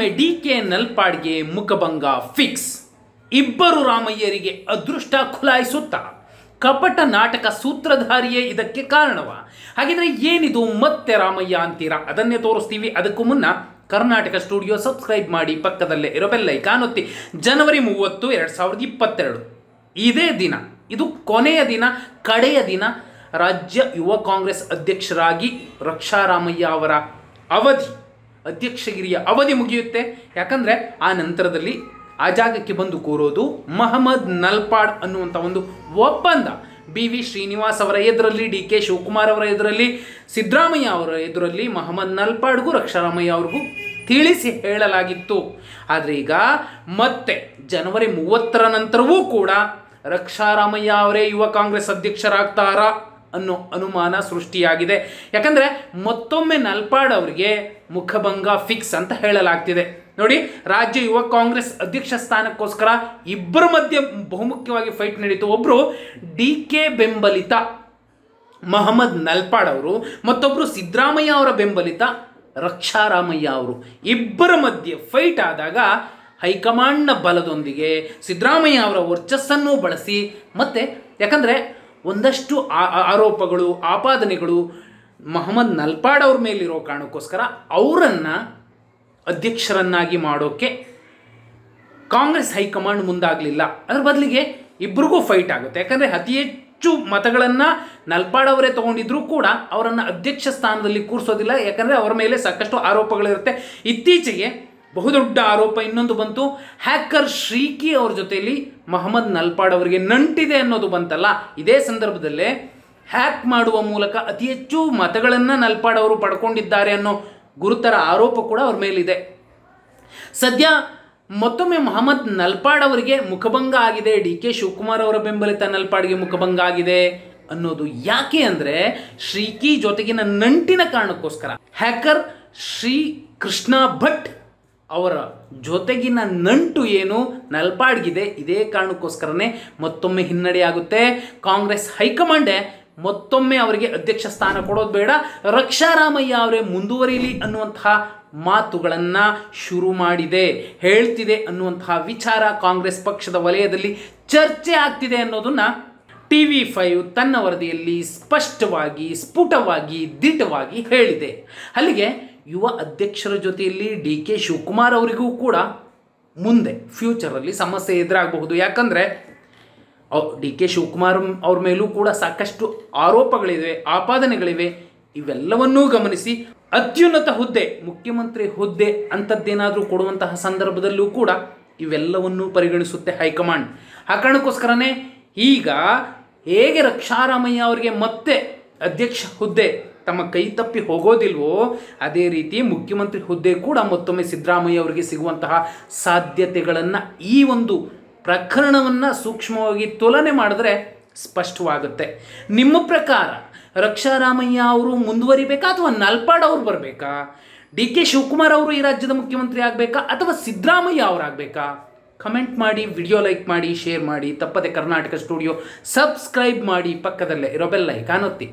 ಮತ್ತೊಮ್ಮೆ D K ನಲ್ಪಾಡ್ಗೆ ಮುಖಭಂಗ fix ಇಬ್ಬರು ರಾಮಯ್ಯರಿಗೆ ಅದೃಷ್ಟ ಖುಲಾಯಿಸುತ್ತಾ ಕಪಟ ನಾಟಕ ಸೂತ್ರಧಾರಿಯೇ ಇದಕ್ಕೆ ಕಾರಣವ ಹಾಗಿದ್ರೆ ಏನಿದು ಮತ್ತೆ ರಾಮಯ್ಯ ಅಂತೀರಾ ಅದನ್ನೇ ತೋರಿಸ್ತೀವಿ ಅದಕ್ಕೂ ಮುನ್ನ ಕರ್ನಾಟಕ ಸ್ಟುಡಿಯೋ ಸಬ್ಸ್ಕ್ರೈಬ್ ಮಾಡಿ ಪಕ್ಕದಲ್ಲೇ ಇರೋ ಬೆಲ್ಲೈಕಾನ್ ಒತ್ತಿ ಜನವರಿ ಮೂವತ್ತು ಎರಡು ಸಾವಿರದ ಇಪ್ಪತ್ತೆರಡು ಇದೇ ದಿನ ಇದು ಕೊನೆಯ ದಿನ ಕಡೆಯ ದಿನ ರಾಜ್ಯ ಯುವ ಕಾಂಗ್ರೆಸ್ ಅಧ್ಯಕ್ಷರಾಗಿ ರಕ್ಷಾರಾಮಯ್ಯ ಅವರ ಅವಧಿ ಅಧ್ಯಕ್ಷಗಿರಿಯ ಅವಧಿ ಮುಗಿಯುತ್ತೆ ಯಾಕಂದರೆ ಆ ನಂತರದಲ್ಲಿ ಆ ಜಾಗಕ್ಕೆ ಬಂದು ಕೂರೋದು ಮಹಮ್ಮದ್ ನಲ್ಪಾಡ್ ಅನ್ನುವಂಥ ಒಂದು ಒಪ್ಪಂದ ಬಿ ವಿ ಶ್ರೀನಿವಾಸ್ ಅವರ ಎದುರಲ್ಲಿ ಡಿ ಕೆ ಶಿವಕುಮಾರ್ ಅವರ ಎದುರಲ್ಲಿ ಸಿದ್ದರಾಮಯ್ಯ ಅವರ ಎದುರಲ್ಲಿ ಮಹಮ್ಮದ್ ನಲ್ಪಾಡ್ಗೂ ರಕ್ಷಾರಾಮಯ್ಯ ಅವ್ರಿಗೂ ತಿಳಿಸಿ ಹೇಳಲಾಗಿತ್ತು ಆದರೆ ಈಗ ಮತ್ತೆ ಜನವರಿ ಮೂವತ್ತರ ನಂತರವೂ ಕೂಡ ರಕ್ಷಾರಾಮಯ್ಯ ಅವರೇ ಯುವ ಕಾಂಗ್ರೆಸ್ ಅಧ್ಯಕ್ಷರಾಗ್ತಾರಾ ಅನ್ನೋ ಅನುಮಾನ ಸೃಷ್ಟಿಯಾಗಿದೆ ಯಾಕಂದರೆ ಮತ್ತೊಮ್ಮೆ ನಲ್ಪಾಡ್ ಅವರಿಗೆ ಮುಖಭಂಗ ಫಿಕ್ಸ್ ಅಂತ ಹೇಳಲಾಗ್ತಿದೆ ನೋಡಿ ರಾಜ್ಯ ಯುವ ಕಾಂಗ್ರೆಸ್ ಅಧ್ಯಕ್ಷ ಸ್ಥಾನಕ್ಕೋಸ್ಕರ ಇಬ್ಬರ ಮಧ್ಯೆ ಬಹುಮುಖ್ಯವಾಗಿ ಫೈಟ್ ನಡೀತು ಒಬ್ಬರು ಡಿ ಕೆ ಬೆಂಬಲಿತ ಮಹಮ್ಮದ್ ನಲ್ಪಾಡ್ ಅವರು ಮತ್ತೊಬ್ಬರು ಸಿದ್ದರಾಮಯ್ಯ ಅವರ ಬೆಂಬಲಿತ ರಕ್ಷಾರಾಮಯ್ಯ ಅವರು ಇಬ್ಬರ ಮಧ್ಯೆ ಫೈಟ್ ಆದಾಗ ಹೈಕಮಾಂಡ್ನ ಬಲದೊಂದಿಗೆ ಸಿದ್ದರಾಮಯ್ಯ ಅವರ ವರ್ಚಸ್ಸನ್ನು ಬಳಸಿ ಮತ್ತೆ ಯಾಕಂದರೆ ಒಂದಷ್ಟು ಆ- ಆ- ಆರೋಪಗಳು ಆಪಾದನೆಗಳು ಮಹಮ್ಮದ್ ನಲ್ಪಾಡ್ ಅವ್ರ ಮೇಲಿರೋ ಕಾರಣಕ್ಕೋಸ್ಕರ ಅವರನ್ನು ಅಧ್ಯಕ್ಷರನ್ನಾಗಿ ಮಾಡೋಕ್ಕೆ ಕಾಂಗ್ರೆಸ್ ಹೈಕಮಾಂಡ್ ಮುಂದಾಗಲಿಲ್ಲ ಅದರ ಬದಲಿಗೆ ಇಬ್ಬರಿಗೂ ಫೈಟ್ ಆಗುತ್ತೆ ಯಾಕಂದರೆ ಅತಿ ಹೆಚ್ಚು ಮತಗಳನ್ನು ನಲ್ಪಾಡ್ ಅವರೇ ತೊಗೊಂಡಿದ್ರು ಕೂಡ ಅವರನ್ನು ಅಧ್ಯಕ್ಷ ಸ್ಥಾನದಲ್ಲಿ ಕೂರಿಸೋದಿಲ್ಲ ಯಾಕಂದರೆ ಅವರ ಮೇಲೆ ಸಾಕಷ್ಟು ಆರೋಪಗಳಿರುತ್ತೆ ಇತ್ತೀಚೆಗೆ ಬಹುದೊಡ್ಡ ಆರೋಪ ಇನ್ನೊಂದು ಬಂತು ಹ್ಯಾಕರ್ ಶ್ರೀಕಿ ಅವ್ರ ಜೊತೆಯಲ್ಲಿ ಮಹಮ್ಮದ್ ನಲ್ಪಾಡ್ ಅವರಿಗೆ ನಂಟಿದೆ ಅನ್ನೋದು ಬಂತಲ್ಲ ಇದೇ ಸಂದರ್ಭದಲ್ಲೇ ಹ್ಯಾಕ್ ಮಾಡುವ ಮೂಲಕ ಅತಿ ಹೆಚ್ಚು ಮತಗಳನ್ನು ನಲ್ಪಾಡ್ ಅವರು ಪಡ್ಕೊಂಡಿದ್ದಾರೆ ಅನ್ನೋ ಗುರುತರ ಆರೋಪ ಕೂಡ ಅವ್ರ ಮೇಲಿದೆ ಸದ್ಯ ಮತ್ತೊಮ್ಮೆ ಮಹಮ್ಮದ್ ನಲ್ಪಾಡ್ ಅವರಿಗೆ ಮುಖಭಂಗ ಆಗಿದೆ ಡಿ ಕೆ ಶಿವಕುಮಾರ್ ಅವರ ಬೆಂಬಲಿತ ನಲ್ಪಾಡ್ಗೆ ಮುಖಭಂಗ ಆಗಿದೆ ಅನ್ನೋದು ಯಾಕೆ ಅಂದರೆ ಶ್ರೀಕಿ ಜೊತೆಗಿನ ನಂಟಿನ ಕಾರಣಕ್ಕೋಸ್ಕರ ಹ್ಯಾಕರ್ ಶ್ರೀ ಕೃಷ್ಣ ಭಟ್ ಅವರ ಜೊತೆಗಿನ ನಂಟು ಏನು ನಲ್ಪಾಡ್ಗಿದೆ ಇದೇ ಕಾರಣಕ್ಕೋಸ್ಕರನೇ ಮತ್ತೊಮ್ಮೆ ಹಿನ್ನಡೆಯಾಗುತ್ತೆ ಕಾಂಗ್ರೆಸ್ ಹೈಕಮಾಂಡೇ ಮತ್ತೊಮ್ಮೆ ಅವರಿಗೆ ಅಧ್ಯಕ್ಷ ಸ್ಥಾನ ಕೊಡೋದು ಬೇಡ ರಕ್ಷಾರಾಮಯ್ಯ ಅವರೇ ಮುಂದುವರಿಲಿ ಅನ್ನುವಂತಹ ಮಾತುಗಳನ್ನು ಶುರು ಮಾಡಿದೆ ಹೇಳ್ತಿದೆ ಅನ್ನುವಂತಹ ವಿಚಾರ ಕಾಂಗ್ರೆಸ್ ಪಕ್ಷದ ವಲಯದಲ್ಲಿ ಚರ್ಚೆ ಆಗ್ತಿದೆ ಅನ್ನೋದನ್ನ ಟಿ ವಿ ಫೈವ್ ತನ್ನ ವರದಿಯಲ್ಲಿ ಸ್ಪಷ್ಟವಾಗಿ ಸ್ಫುಟವಾಗಿ ದಿಟ್ಟವಾಗಿ ಹೇಳಿದೆ ಅಲ್ಲಿಗೆ ಯುವ ಅಧ್ಯಕ್ಷರ ಜೊತೆಯಲ್ಲಿ ಡಿ ಕೆ ಶಿವಕುಮಾರ್ ಅವರಿಗೂ ಕೂಡ ಮುಂದೆ ಫ್ಯೂಚರಲ್ಲಿ ಸಮಸ್ಯೆ ಎದುರಾಗಬಹುದು ಯಾಕಂದರೆ ಡಿ ಕೆ ಶಿವಕುಮಾರ್ ಅವ್ರ ಮೇಲೂ ಕೂಡ ಸಾಕಷ್ಟು ಆರೋಪಗಳಿವೆ ಆಪಾದನೆಗಳಿವೆ ಇವೆಲ್ಲವನ್ನೂ ಗಮನಿಸಿ ಅತ್ಯುನ್ನತ ಹುದ್ದೆ ಮುಖ್ಯಮಂತ್ರಿ ಹುದ್ದೆ ಅಂಥದ್ದೇನಾದರೂ ಕೊಡುವಂತಹ ಸಂದರ್ಭದಲ್ಲೂ ಕೂಡ ಇವೆಲ್ಲವನ್ನೂ ಪರಿಗಣಿಸುತ್ತೆ ಹೈಕಮಾಂಡ್ ಆ ಕಾರಣಕ್ಕೋಸ್ಕರನೇ ಈಗ ಹೇಗೆ ರಕ್ಷಾರಾಮಯ್ಯ ಅವರಿಗೆ ಮತ್ತೆ ಅಧ್ಯಕ್ಷ ಹುದ್ದೆ ತಮ್ಮ ಕೈ ತಪ್ಪಿ ಹೋಗೋದಿಲ್ವೋ ಅದೇ ರೀತಿ ಮುಖ್ಯಮಂತ್ರಿ ಹುದ್ದೆ ಕೂಡ ಮತ್ತೊಮ್ಮೆ ಸಿದ್ದರಾಮಯ್ಯ ಅವರಿಗೆ ಸಿಗುವಂತಹ ಸಾಧ್ಯತೆಗಳನ್ನು ಈ ಒಂದು ಪ್ರಕರಣವನ್ನು ಸೂಕ್ಷ್ಮವಾಗಿ ತುಲನೆ ಮಾಡಿದ್ರೆ ಸ್ಪಷ್ಟವಾಗುತ್ತೆ ನಿಮ್ಮ ಪ್ರಕಾರ ರಕ್ಷಾರಾಮಯ್ಯ ಅವರು ಮುಂದುವರಿಬೇಕಾ ಅಥವಾ ನಲ್ಪಾಡ್ ಅವ್ರು ಬರಬೇಕಾ ಡಿ ಕೆ ಶಿವಕುಮಾರ್ ಅವರು ಈ ರಾಜ್ಯದ ಮುಖ್ಯಮಂತ್ರಿ ಆಗಬೇಕಾ ಅಥವಾ ಸಿದ್ದರಾಮಯ್ಯ ಅವರಾಗಬೇಕಾ ಕಮೆಂಟ್ ಮಾಡಿ ವಿಡಿಯೋ ಲೈಕ್ ಮಾಡಿ ಶೇರ್ ಮಾಡಿ ತಪ್ಪದೆ ಕರ್ನಾಟಕ ಸ್ಟುಡಿಯೋ ಸಬ್ಸ್ಕ್ರೈಬ್ ಮಾಡಿ ಪಕ್ಕದಲ್ಲೇ ಇರೋ ಬೆಲ್ಲ ಐಕಾನ್ ಒತ್ತಿ